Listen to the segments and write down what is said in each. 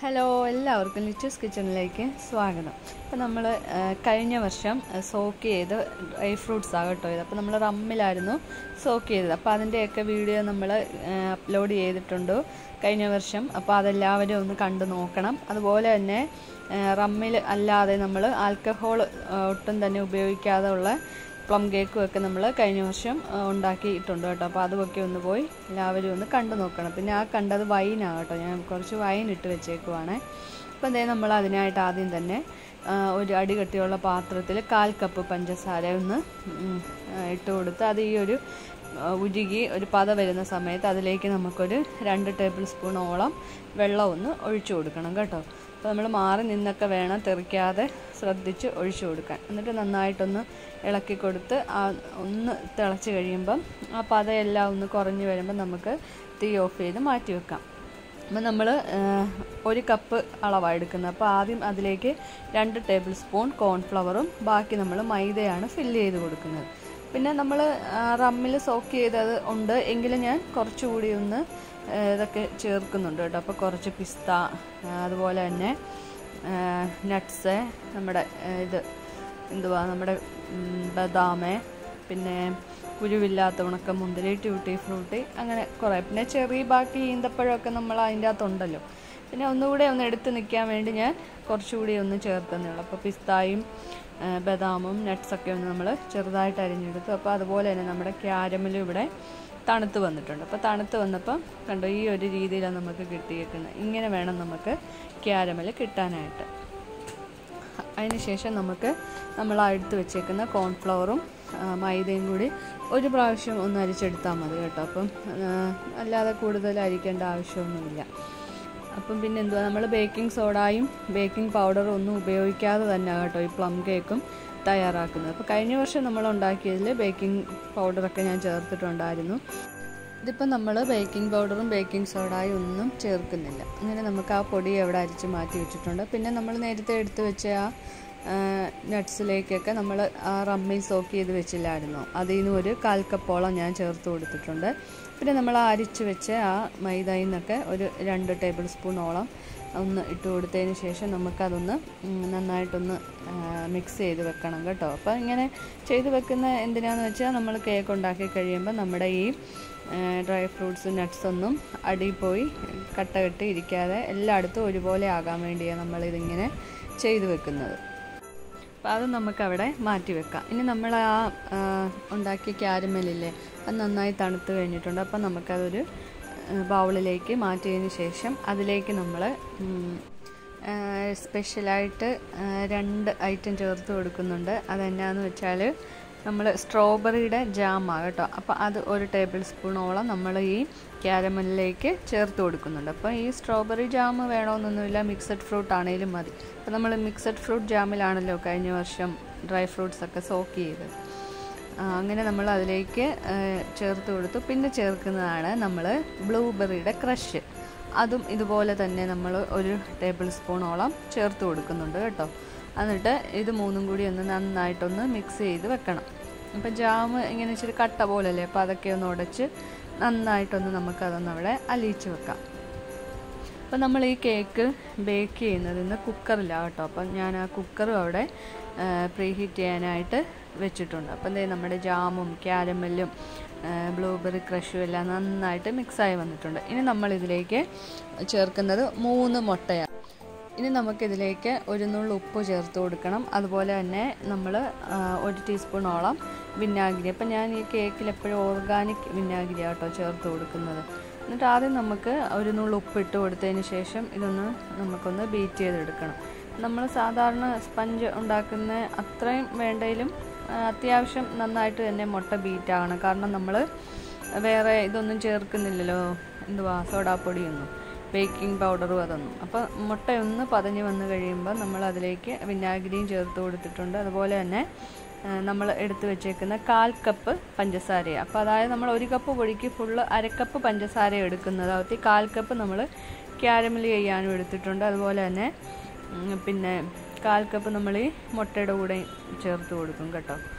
hello എല്ലാവർക്കും ലിച്ചൂസ് കിച്ചണിലേക്ക് സ്വാഗതം അപ്പോൾ നമ്മൾ കഴിഞ്ഞ വർഷം സോക്ക് ചെയ്ത് ഡ്രൈ ഫ്രൂട്ട്സ് ആകട്ടോ ഇത് അപ്പോൾ നമ്മൾ റമ്മിലായിരുന്നു സോക്ക് ചെയ്തത് അപ്പോൾ അതിൻ്റെയൊക്കെ വീഡിയോ നമ്മൾ അപ്ലോഡ് ചെയ്തിട്ടുണ്ട് കഴിഞ്ഞ വർഷം അപ്പോൾ അതെല്ലാവരും ഒന്ന് കണ്ടു നോക്കണം അതുപോലെ തന്നെ റമ്മിൽ അല്ലാതെ നമ്മൾ ആൽക്കഹോൾ ഒട്ടും തന്നെ ഉപയോഗിക്കാതെ ഉള്ള പ്ലം കേക്കും ഒക്കെ നമ്മൾ കഴിഞ്ഞ വർഷം ഉണ്ടാക്കിയിട്ടുണ്ട് കേട്ടോ അപ്പോൾ അതുമൊക്കെ ഒന്ന് പോയി എല്ലാവരും ഒന്ന് കണ്ടു നോക്കണം പിന്നെ ആ കണ്ടത് വൈനാണ് കേട്ടോ ഞാൻ കുറച്ച് വൈൻ ഇട്ട് വെച്ചേക്കുവാണ് അപ്പോൾ അതേ നമ്മൾ അതിനായിട്ട് ആദ്യം തന്നെ ഒരു അടി കട്ടിയുള്ള പാത്രത്തിൽ കാൽ കപ്പ് പഞ്ചസാര ഒന്ന് ഇട്ട് കൊടുത്ത് അത് ഈ ഒരു ഉരുകി ഒരു പത വരുന്ന സമയത്ത് അതിലേക്ക് നമുക്കൊരു രണ്ട് ടേബിൾ സ്പൂണോളം വെള്ളം ഒന്ന് ഒഴിച്ചു കൊടുക്കണം കേട്ടോ അപ്പോൾ നമ്മൾ മാറി നിന്നൊക്കെ വേണം തെറിക്കാതെ ശ്രദ്ധിച്ച് ഒഴിച്ചു കൊടുക്കാൻ എന്നിട്ട് നന്നായിട്ടൊന്ന് ഇളക്കി കൊടുത്ത് ആ ഒന്ന് തിളച്ച് കഴിയുമ്പം ആ പതയെല്ലാം ഒന്ന് കുറഞ്ഞ് വരുമ്പോൾ നമുക്ക് തീ ഓഫ് ചെയ്ത് മാറ്റി വെക്കാം അപ്പം നമ്മൾ ഒരു കപ്പ് അളവാണ് എടുക്കുന്നത് അപ്പോൾ ആദ്യം അതിലേക്ക് രണ്ട് ടേബിൾ സ്പൂൺ കോൺഫ്ലവറും ബാക്കി നമ്മൾ മൈദയാണ് ഫില്ല് ചെയ്ത് കൊടുക്കുന്നത് പിന്നെ നമ്മൾ റമ്മിൽ സോക്ക് ചെയ്തത് ഉണ്ട് എങ്കിലും ഞാൻ കുറച്ചുകൂടി ഒന്ന് ഇതൊക്കെ ചേർക്കുന്നുണ്ട് കേട്ടോ അപ്പോൾ കുറച്ച് പിസ്ത അതുപോലെ തന്നെ നട്ട്സ് നമ്മുടെ ഇത് എന്തുവാ നമ്മുടെ ബദാമ് പിന്നെ കുരുവില്ലാത്ത ഉണക്ക മുന്തിരി ട്യൂട്ടി ഫ്രൂട്ടി അങ്ങനെ കുറേ പിന്നെ ചെറിയ ബാക്കി ഈന്തപ്പഴമൊക്കെ നമ്മൾ അതിൻ്റെ അകത്തുണ്ടല്ലോ പിന്നെ ഒന്നുകൂടെ ഒന്ന് എടുത്ത് നിൽക്കാൻ വേണ്ടി ഞാൻ കുറച്ചുകൂടി ഒന്ന് ചേർത്തന്നേ ഉള്ളൂ അപ്പോൾ പിസ്തായും ബദാമും നട്ട്സൊക്കെ ഒന്ന് നമ്മൾ ചെറുതായിട്ട് അരിഞ്ഞെടുത്തു അപ്പോൾ അതുപോലെ തന്നെ നമ്മുടെ ക്യാരമലും ഇവിടെ തണുത്ത് വന്നിട്ടുണ്ട് അപ്പോൾ തണുത്ത് വന്നപ്പോൾ കണ്ടോ ഈ ഒരു രീതിയിലാണ് നമുക്ക് കിട്ടിയേക്കുന്നത് ഇങ്ങനെ വേണം നമുക്ക് ക്യാരമൽ കിട്ടാനായിട്ട് അതിനുശേഷം നമുക്ക് നമ്മൾ എടുത്ത് വെച്ചേക്കുന്ന കോൺഫ്ലവറും മൈദയും കൂടി ഒരു പ്രാവശ്യം ഒന്ന് അരിച്ചെടുത്താൽ മതി കേട്ടോ അപ്പം അല്ലാതെ കൂടുതൽ അരിക്കേണ്ട ആവശ്യമൊന്നുമില്ല അപ്പം പിന്നെ എന്തുവാ നമ്മൾ ബേക്കിംഗ് സോഡായും ബേക്കിംഗ് പൗഡറും ഒന്നും ഉപയോഗിക്കാതെ തന്നെ കേട്ടോ ഈ പ്ലം കേക്കും തയ്യാറാക്കുന്നത് അപ്പോൾ കഴിഞ്ഞ വർഷം നമ്മൾ ഉണ്ടാക്കിയതിൽ ബേക്കിംഗ് പൗഡറൊക്കെ ഞാൻ ചേർത്തിട്ടുണ്ടായിരുന്നു ഇതിപ്പോൾ നമ്മൾ ബേക്കിംഗ് പൗഡറും ബേക്കിംഗ് സോഡായും ഒന്നും ചേർക്കുന്നില്ല അങ്ങനെ നമുക്ക് ആ പൊടി അവിടെ അരിച്ച് മാറ്റി വെച്ചിട്ടുണ്ട് പിന്നെ നമ്മൾ നേരത്തെ എടുത്ത് വെച്ച ആ നട്ട്സിലേക്കൊക്കെ നമ്മൾ ആ റമ്മിൽ സോക്ക് ചെയ്ത് വെച്ചില്ലായിരുന്നു അതിൽ നിന്ന് ഒരു കാൽ കപ്പോളം ഞാൻ ചേർത്ത് കൊടുത്തിട്ടുണ്ട് പിന്നെ നമ്മൾ അരിച്ച് വെച്ച ആ മൈദയിൽ നിന്നൊക്കെ ഒരു രണ്ട് ടേബിൾ സ്പൂണോളം ഒന്ന് ഇട്ട് കൊടുത്തതിന് ശേഷം നമുക്കതൊന്ന് നന്നായിട്ടൊന്ന് മിക്സ് ചെയ്ത് വെക്കണം കേട്ടോ അപ്പോൾ ഇങ്ങനെ ചെയ്ത് വെക്കുന്ന എന്തിനാന്ന് വെച്ചാൽ നമ്മൾ കേക്ക് ഉണ്ടാക്കി കഴിയുമ്പോൾ നമ്മുടെ ഈ ഡ്രൈ ഫ്രൂട്ട്സ് നട്ട്സ് ഒന്നും അടിയിൽ പോയി കട്ട കെട്ടി ഇരിക്കാതെ എല്ലായിടത്തും ഒരുപോലെ ആകാൻ വേണ്ടിയാണ് നമ്മളിതിങ്ങനെ ചെയ്ത് വെക്കുന്നത് അപ്പോൾ അത് നമുക്കവിടെ മാറ്റി വെക്കാം ഇനി നമ്മൾ ആ ഉണ്ടാക്കിയ ക്യാരമലില്ലേ അത് നന്നായി തണുത്ത് കഴിഞ്ഞിട്ടുണ്ട് അപ്പോൾ നമുക്കതൊരു ബൗളിലേക്ക് മാറ്റിയതിന് ശേഷം അതിലേക്ക് നമ്മൾ സ്പെഷ്യലായിട്ട് രണ്ട് ഐറ്റം ചേർത്ത് കൊടുക്കുന്നുണ്ട് അതെന്നാന്ന് വെച്ചാൽ നമ്മൾ സ്ട്രോബെറിയുടെ ജാമാണ് കേട്ടോ അപ്പോൾ അത് ഒരു ടേബിൾ സ്പൂണോളം നമ്മൾ ഈ ക്യാരമലിലേക്ക് ചേർത്ത് കൊടുക്കുന്നുണ്ട് അപ്പോൾ ഈ സ്ട്രോബെറി ജാം വേണമെന്നൊന്നുമില്ല മിക്സഡ് ഫ്രൂട്ട് ആണെങ്കിലും മതി അപ്പോൾ നമ്മൾ മിക്സഡ് ഫ്രൂട്ട് ജാമിലാണല്ലോ കഴിഞ്ഞ വർഷം ഡ്രൈ ഫ്രൂട്ട്സ് ഒക്കെ സോക്ക് ചെയ്തത് അങ്ങനെ നമ്മൾ അതിലേക്ക് ചേർത്ത് കൊടുത്തു പിന്നെ ചേർക്കുന്നതാണ് നമ്മൾ ബ്ലൂബെറിയുടെ ക്രഷ് അതും ഇതുപോലെ തന്നെ നമ്മൾ ഒരു ടേബിൾ സ്പൂണോളം ചേർത്ത് കൊടുക്കുന്നുണ്ട് കേട്ടോ എന്നിട്ട് ഇത് മൂന്നും കൂടി ഒന്ന് നന്നായിട്ടൊന്ന് മിക്സ് ചെയ്ത് വെക്കണം അപ്പം ജാം ഇങ്ങനെ ഇച്ചിരി കട്ട പോലല്ലേ അപ്പോൾ അതൊക്കെ ഒന്ന് ഉടച്ച് നന്നായിട്ടൊന്ന് നമുക്കതൊന്ന് അവിടെ അലിയിച്ച് വെക്കാം അപ്പം നമ്മൾ ഈ കേക്ക് ബേക്ക് ചെയ്യുന്നത് ഇന്ന് കുക്കറിലാണ് കേട്ടോ അപ്പം ഞാൻ ആ കുക്കറും അവിടെ പ്രീ ഹീറ്റ് ചെയ്യാനായിട്ട് വെച്ചിട്ടുണ്ട് അപ്പം എന്തേ നമ്മുടെ ജാമും ക്യാരമലും ബ്ലൂബെറി ക്രഷും എല്ലാം നന്നായിട്ട് മിക്സായി വന്നിട്ടുണ്ട് ഇനി നമ്മൾ ഇതിലേക്ക് ചേർക്കുന്നത് മൂന്ന് മുട്ടയാണ് ഇനി നമുക്കിതിലേക്ക് ഒരു നുള്ളു ഉപ്പ് ചേർത്ത് കൊടുക്കണം അതുപോലെ തന്നെ നമ്മൾ ഒരു ടീസ്പൂണോളം വിനാഗിരി അപ്പം ഞാൻ ഈ കേക്കിൽ എപ്പോഴും ഓർഗാനിക് വിനാഗിരി കേട്ടോ ചേർത്ത് കൊടുക്കുന്നത് എന്നിട്ട് ആദ്യം നമുക്ക് ഒരു നുള്ളു ഉപ്പ് ഇട്ട് കൊടുത്തതിന് ശേഷം ഇതൊന്ന് നമുക്കൊന്ന് ബീറ്റ് ചെയ്തെടുക്കണം നമ്മൾ സാധാരണ സ്പഞ്ച് ഉണ്ടാക്കുന്ന അത്രയും വേണ്ടതിലും അത്യാവശ്യം നന്നായിട്ട് തന്നെ മുട്ട ബീറ്റ് ആകണം കാരണം നമ്മൾ വേറെ ഇതൊന്നും ചേർക്കുന്നില്ലല്ലോ എന്തുവാ സോഡാപ്പൊടിയൊന്നും ബേക്കിംഗ് പൗഡറും അതൊന്നും അപ്പോൾ മുട്ടയൊന്ന് പതഞ്ഞ് വന്ന് കഴിയുമ്പോൾ നമ്മൾ അതിലേക്ക് വിനാഗിരിയും ചേർത്ത് കൊടുത്തിട്ടുണ്ട് അതുപോലെ തന്നെ നമ്മൾ എടുത്തു വെച്ചേക്കുന്ന കാൽ കപ്പ് പഞ്ചസാര അപ്പോൾ അതായത് നമ്മൾ ഒരു കപ്പ് പൊടിക്ക് ഫുള്ള് അരക്കപ്പ് പഞ്ചസാര എടുക്കുന്നത് അകത്ത് കാൽ കപ്പ് നമ്മൾ ക്യാരമൽ ചെയ്യാനും എടുത്തിട്ടുണ്ട് അതുപോലെ തന്നെ പിന്നെ കാൽ കപ്പ് നമ്മൾ ഈ മുട്ടയുടെ കൂടെ ചേർത്ത് കൊടുക്കും കേട്ടോ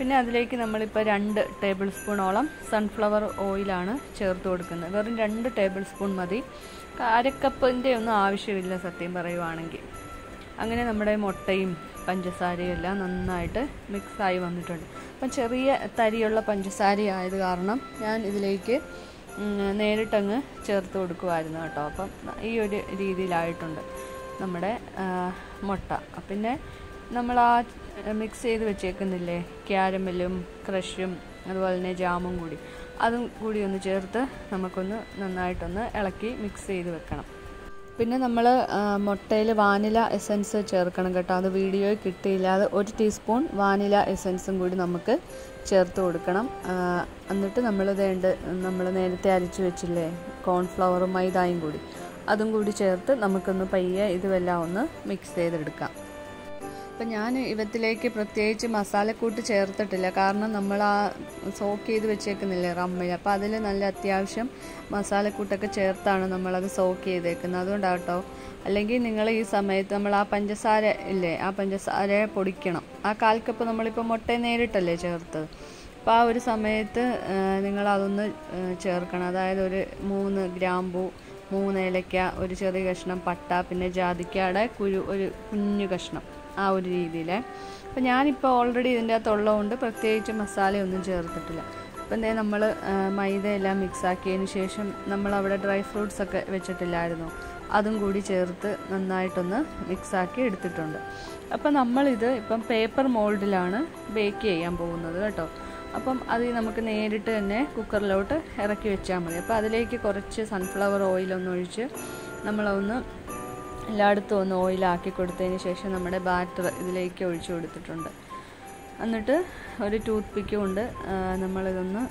പിന്നെ അതിലേക്ക് നമ്മളിപ്പോൾ രണ്ട് ടേബിൾ സ്പൂണോളം സൺഫ്ലവർ ഓയിലാണ് ചേർത്ത് കൊടുക്കുന്നത് വെറും രണ്ട് ടേബിൾ സ്പൂൺ മതി അരക്കപ്പിൻ്റെ ഒന്നും ആവശ്യമില്ല സത്യം പറയുവാണെങ്കിൽ അങ്ങനെ നമ്മുടെ മുട്ടയും പഞ്ചസാരയും എല്ലാം നന്നായിട്ട് മിക്സായി വന്നിട്ടുണ്ട് അപ്പം ചെറിയ തരിയുള്ള പഞ്ചസാര ആയത് കാരണം ഞാൻ ഇതിലേക്ക് നേരിട്ടങ്ങ് ചേർത്ത് കൊടുക്കുമായിരുന്നു കേട്ടോ അപ്പം ഈ ഒരു രീതിയിലായിട്ടുണ്ട് നമ്മുടെ മുട്ട പിന്നെ നമ്മൾ ആ മിക്സ് ചെയ്ത് വെച്ചേക്കുന്നില്ലേ ക്യാരമലും ക്രഷും അതുപോലെ തന്നെ ജാമും കൂടി അതും കൂടി ഒന്ന് ചേർത്ത് നമുക്കൊന്ന് നന്നായിട്ടൊന്ന് ഇളക്കി മിക്സ് ചെയ്ത് വെക്കണം പിന്നെ നമ്മൾ മുട്ടയിൽ വാനില എസൻസ് ചേർക്കണം കേട്ടോ അത് വീഡിയോയിൽ കിട്ടിയില്ല അത് ഒരു ടീസ്പൂൺ വാനില എസൻസും കൂടി നമുക്ക് ചേർത്ത് കൊടുക്കണം എന്നിട്ട് നമ്മൾ വേണ്ട നമ്മൾ നേരത്തെ അരച്ച് വെച്ചില്ലേ കോൺഫ്ലവറും മൈദായും കൂടി അതും കൂടി ചേർത്ത് നമുക്കൊന്ന് പയ്യെ ഇതുമെല്ലാം ഒന്ന് മിക്സ് ചെയ്തെടുക്കാം അപ്പം ഞാൻ ഇവത്തിലേക്ക് പ്രത്യേകിച്ച് മസാലക്കൂട്ട് ചേർത്തിട്ടില്ല കാരണം നമ്മൾ ആ സോക്ക് ചെയ്ത് വെച്ചേക്കുന്നില്ലേ റമ്മിൽ അപ്പോൾ അതിൽ നല്ല അത്യാവശ്യം മസാലക്കൂട്ടൊക്കെ ചേർത്താണ് നമ്മളത് സോക്ക് ചെയ്തേക്കുന്നത് അതുകൊണ്ടാട്ടോ അല്ലെങ്കിൽ നിങ്ങൾ ഈ സമയത്ത് നമ്മൾ ആ പഞ്ചസാര ഇല്ലേ ആ പഞ്ചസാര പൊടിക്കണം ആ കാൽ കപ്പ് നമ്മളിപ്പോൾ മുട്ട നേരിട്ടല്ലേ ചേർത്തത് അപ്പോൾ ആ ഒരു സമയത്ത് നിങ്ങൾ അതൊന്ന് ചേർക്കണം അതായത് ഒരു മൂന്ന് ഗ്രാമ്പൂ മൂന്ന് ഏലക്ക ഒരു ചെറിയ കഷ്ണം പട്ട പിന്നെ ജാതിക്കയുടെ കുരു ഒരു കുഞ്ഞു കഷ്ണം ആ ഒരു രീതിയിൽ അപ്പം ഞാനിപ്പോൾ ഓൾറെഡി ഇതിൻ്റെ അകത്തുള്ളതുകൊണ്ട് പ്രത്യേകിച്ച് മസാലയൊന്നും ചേർത്തിട്ടില്ല അപ്പം എന്തേ നമ്മൾ മൈദ എല്ലാം മിക്സ് ആക്കിയതിന് ശേഷം നമ്മൾ അവിടെ ഡ്രൈ ഫ്രൂട്ട്സ് ഒക്കെ വെച്ചിട്ടില്ലായിരുന്നു അതും കൂടി ചേർത്ത് നന്നായിട്ടൊന്ന് മിക്സാക്കി എടുത്തിട്ടുണ്ട് അപ്പം നമ്മളിത് ഇപ്പം പേപ്പർ മോൾഡിലാണ് ബേക്ക് ചെയ്യാൻ പോകുന്നത് കേട്ടോ അപ്പം അത് നമുക്ക് നേരിട്ട് തന്നെ കുക്കറിലോട്ട് ഇറക്കി വെച്ചാൽ മതി അപ്പോൾ അതിലേക്ക് കുറച്ച് സൺഫ്ലവർ ഓയിലൊന്ന് ഒഴിച്ച് നമ്മളൊന്ന് എല്ലായിടത്തും ഒന്ന് ഓയിലാക്കി കൊടുത്തതിന് ശേഷം നമ്മുടെ ബാറ്റർ ഇതിലേക്ക് ഒഴിച്ചു കൊടുത്തിട്ടുണ്ട് എന്നിട്ട് ഒരു ടൂത്ത് പിക്ക് കൊണ്ട് നമ്മളിതൊന്ന്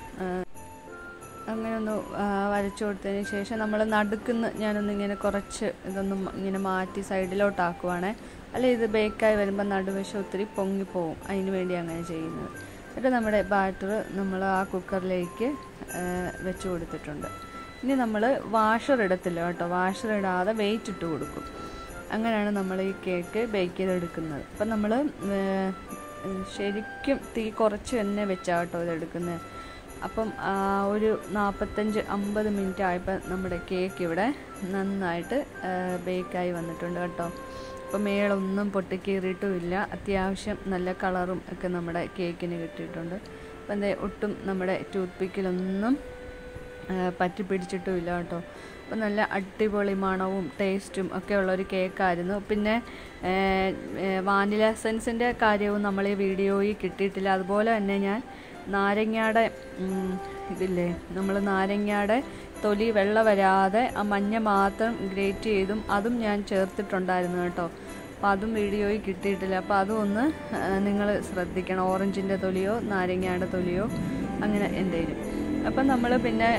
അങ്ങനെ ഒന്ന് വരച്ചു കൊടുത്തതിന് ശേഷം നമ്മൾ നടുക്കുന്ന് ഞാനൊന്ന് ഇങ്ങനെ കുറച്ച് ഇതൊന്ന് ഇങ്ങനെ മാറ്റി സൈഡിലോട്ടാക്കുവാണേ അല്ലെ ഇത് ബേക്കായി വരുമ്പോൾ നടുവശം ഒത്തിരി പൊങ്ങിപ്പോവും അതിന് വേണ്ടി അങ്ങനെ ചെയ്യുന്നത് എന്നിട്ട് നമ്മുടെ ബാറ്റർ നമ്മൾ ആ കുക്കറിലേക്ക് വെച്ച് കൊടുത്തിട്ടുണ്ട് ഇനി നമ്മൾ വാഷർ ഇടത്തില്ല കേട്ടോ വാഷർ ഇടാതെ വെയിറ്റ് ഇട്ട് കൊടുക്കും അങ്ങനെയാണ് നമ്മൾ ഈ കേക്ക് ബേക്ക് ചെയ്തെടുക്കുന്നത് അപ്പം നമ്മൾ ശരിക്കും തീ കുറച്ച് തന്നെ വെച്ചാൽ കേട്ടോ ഇതെടുക്കുന്നത് അപ്പം ഒരു നാൽപ്പത്തഞ്ച് അമ്പത് മിനിറ്റ് ആയപ്പോൾ നമ്മുടെ കേക്ക് ഇവിടെ നന്നായിട്ട് ബേക്കായി വന്നിട്ടുണ്ട് കേട്ടോ അപ്പോൾ മേളൊന്നും പൊട്ടിക്കീറിയിട്ടുമില്ല അത്യാവശ്യം നല്ല കളറും ഒക്കെ നമ്മുടെ കേക്കിന് കിട്ടിയിട്ടുണ്ട് അപ്പം എന്താ ഒട്ടും നമ്മുടെ ടൂത്ത് പിക്കിലൊന്നും പറ്റി പിടിച്ചിട്ടുമില്ല കേട്ടോ അപ്പോൾ നല്ല അടിപൊളി മണവും ടേസ്റ്റും ഒക്കെ ഉള്ള ഒരു കേക്കായിരുന്നു പിന്നെ വാനില എസൻസിൻ്റെ കാര്യവും നമ്മൾ ഈ വീഡിയോയിൽ കിട്ടിയിട്ടില്ല അതുപോലെ തന്നെ ഞാൻ നാരങ്ങയുടെ ഇതില്ലേ നമ്മൾ നാരങ്ങയുടെ തൊലി വെള്ള വരാതെ ആ മഞ്ഞ മാത്രം ഗ്രേറ്റ് ചെയ്തും അതും ഞാൻ ചേർത്തിട്ടുണ്ടായിരുന്നു കേട്ടോ അപ്പോൾ അതും വീഡിയോയിൽ കിട്ടിയിട്ടില്ല അപ്പോൾ അതും ഒന്ന് നിങ്ങൾ ശ്രദ്ധിക്കണം ഓറഞ്ചിൻ്റെ തൊലിയോ നാരങ്ങയുടെ തൊലിയോ അങ്ങനെ എന്തെങ്കിലും അപ്പം നമ്മൾ പിന്നെ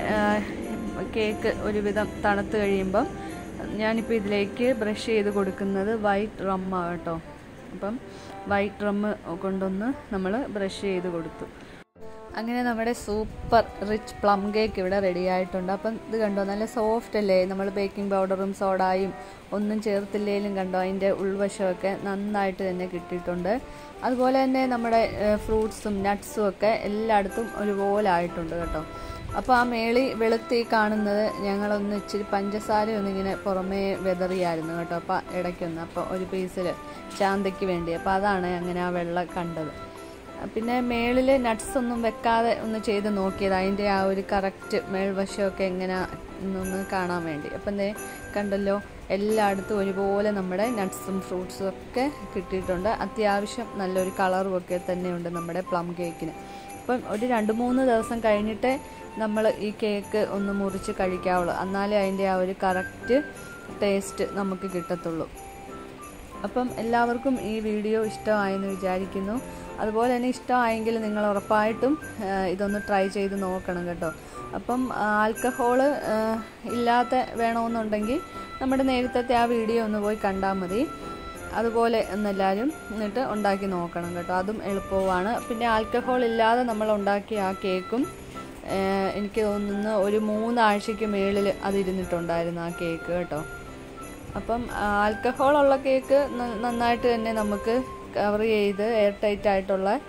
കേക്ക് ഒരുവിധം തണുത്ത് കഴിയുമ്പം ഞാനിപ്പോൾ ഇതിലേക്ക് ബ്രഷ് ചെയ്ത് കൊടുക്കുന്നത് വൈറ്റ് റമ്മാണ് കേട്ടോ അപ്പം വൈറ്റ് റമ്മ് കൊണ്ടൊന്ന് നമ്മൾ ബ്രഷ് ചെയ്ത് കൊടുത്തു അങ്ങനെ നമ്മുടെ സൂപ്പർ റിച്ച് പ്ലം കേക്ക് ഇവിടെ റെഡി ആയിട്ടുണ്ട് അപ്പം ഇത് കണ്ടോ നല്ല സോഫ്റ്റ് അല്ലേ നമ്മൾ ബേക്കിംഗ് പൗഡറും സോഡായും ഒന്നും ചേർത്തില്ലേലും കണ്ടോ അതിൻ്റെ ഉൾവശമൊക്കെ നന്നായിട്ട് തന്നെ കിട്ടിയിട്ടുണ്ട് അതുപോലെ തന്നെ നമ്മുടെ ഫ്രൂട്ട്സും നട്ട്സും ഒക്കെ എല്ലായിടത്തും ഒരുപോലെ ആയിട്ടുണ്ട് കേട്ടോ അപ്പോൾ ആ മേളി വെളുത്തി കാണുന്നത് ഞങ്ങളൊന്ന് ഇച്ചിരി പഞ്ചസാര ഒന്നിങ്ങനെ പുറമേ വെതറിയായിരുന്നു കേട്ടോ അപ്പോൾ ഇടയ്ക്കൊന്ന് അപ്പോൾ ഒരു പീസിൽ ചാന്തയ്ക്ക് വേണ്ടി അപ്പോൾ അതാണ് അങ്ങനെ ആ വെള്ള കണ്ടത് പിന്നെ മേളിൽ നട്ട്സ് ഒന്നും വെക്കാതെ ഒന്ന് ചെയ്ത് നോക്കിയത് അതിൻ്റെ ആ ഒരു കറക്റ്റ് മേൽവശമൊക്കെ എങ്ങനെ എന്നൊന്ന് കാണാൻ വേണ്ടി അപ്പം എന്തേ കണ്ടല്ലോ എല്ലായിടത്തും ഒരുപോലെ നമ്മുടെ നട്ട്സും ഫ്രൂട്ട്സും ഒക്കെ കിട്ടിയിട്ടുണ്ട് അത്യാവശ്യം നല്ലൊരു കളറും ഒക്കെ തന്നെയുണ്ട് നമ്മുടെ പ്ലം കേക്കിന് അപ്പം ഒരു രണ്ട് മൂന്ന് ദിവസം കഴിഞ്ഞിട്ട് നമ്മൾ ഈ കേക്ക് ഒന്ന് മുറിച്ച് കഴിക്കാവുള്ളൂ എന്നാലേ അതിൻ്റെ ആ ഒരു കറക്റ്റ് ടേസ്റ്റ് നമുക്ക് കിട്ടത്തുള്ളൂ അപ്പം എല്ലാവർക്കും ഈ വീഡിയോ ഇഷ്ടമായെന്ന് വിചാരിക്കുന്നു അതുപോലെ തന്നെ ഇഷ്ടമായെങ്കിൽ നിങ്ങൾ ഉറപ്പായിട്ടും ഇതൊന്ന് ട്രൈ ചെയ്ത് നോക്കണം കേട്ടോ അപ്പം ആൽക്കഹോള് ഇല്ലാത്ത വേണമെന്നുണ്ടെങ്കിൽ നമ്മുടെ നേരത്തെ ആ വീഡിയോ ഒന്ന് പോയി കണ്ടാൽ മതി അതുപോലെ എന്നെല്ലാവരും എന്നിട്ട് ഉണ്ടാക്കി നോക്കണം കേട്ടോ അതും എളുപ്പവുമാണ് പിന്നെ ആൽക്കഹോൾ ഇല്ലാതെ നമ്മൾ ഉണ്ടാക്കിയ ആ കേക്കും എനിക്ക് തോന്നുന്നു ഒരു മൂന്നാഴ്ചയ്ക്ക് മേളിൽ അതിരുന്നിട്ടുണ്ടായിരുന്നു ആ കേക്ക് കേട്ടോ അപ്പം ആൽക്കഹോൾ ഉള്ള കേക്ക് നന്നായിട്ട് തന്നെ നമുക്ക് കവർ ചെയ്ത് എയർ ടൈറ്റ് ആയിട്ടുള്ള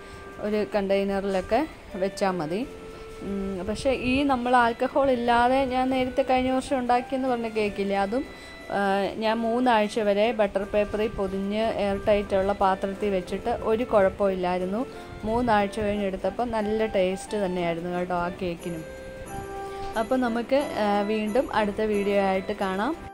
ഒരു കണ്ടെയ്നറിലൊക്കെ വെച്ചാൽ മതി ഉം, പക്ഷേ ഈ നമ്മൾ ആൽക്കഹോൾ ഇല്ലാതെ ഞാൻ നേരത്തെ കഴിഞ്ഞ വർഷം ഉണ്ടാക്കിയെന്ന് പറഞ്ഞ കേക്കില്ലേ അതും ആ, ഞാൻ മൂന്നാഴ്ച വരെ ബട്ടർ പേപ്പറിൽ പൊതിഞ്ഞ് എയർ ടൈറ്റുള്ള പാത്രത്തിൽ വെച്ചിട്ട് ഒരു കുഴപ്പമില്ലായിരുന്നു മൂന്നാഴ്ച കഴിഞ്ഞെടുത്തപ്പോൾ നല്ല ടേസ്റ്റ് തന്നെയായിരുന്നു കേട്ടോ ആ കേക്കിനും അപ്പോൾ നമുക്ക് ആ, വീണ്ടും അടുത്ത വീഡിയോ ആയിട്ട് കാണാം